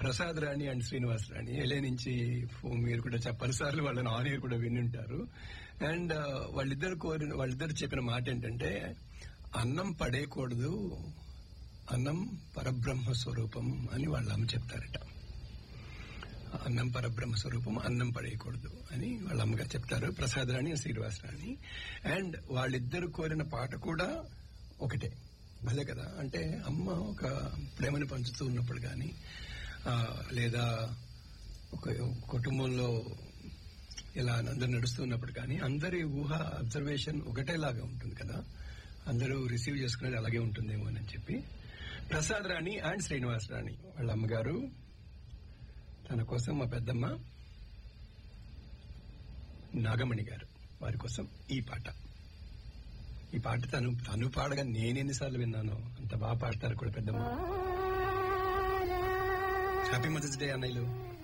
Prasad Rani and Srinivas Rani ఎలే నుంచి phone మీరు కూడా చాలా పలుసార్లు వాళ్ళని ఆన్ ఎయిర్ కూడా వినుంటారు అండ్ వాళ్ళిద్దరు కోరిన వాళ్ళిద్దరు చెప్పిన మాట ఏంటంటే అన్నం పడేయకూడదు అన్నం పరబ్రహ్మ స్వరూపం అని వాళ్ళ అమ్మ చెప్తారట అన్నం పరబ్రహ్మ స్వరూపం అన్నం పడేయకూడదు అని వాళ్ళ అమ్మగారు చెప్తారు ప్రసాద్ రాణి శ్రీనివాస్ రాణి అండ్ వాళ్ళిద్దరు కోరిన పాట కూడా ఒకటే భలే కదా అంటే అమ్మ ఒక ప్రేమను పంచుతూ ఉన్నప్పుడు కానీ లేదా ఒక కుటుంబంలో ఇలా అందరు నడుస్తున్నప్పుడు కానీ అందరి ఊహ అబ్జర్వేషన్ ఒకటేలాగా ఉంటుంది కదా అందరూ రిసీవ్ చేసుకునేది అలాగే ఉంటుందేమో అని చెప్పి ప్రసాద్ రాణి అండ్ శ్రీనివాస్ రాణి వాళ్ళ అమ్మగారు తన కోసం మా పెద్దమ్మ నాగమణి గారు వారి కోసం ఈ పాట ఈ పాట తను తను పాడగా నేనెన్నిసార్లు విన్నాను అంత బాగా పాడతారు కూడా పెద్దమ్మ హ్యాపీ మదర్స్ డే అన్నయ్యలు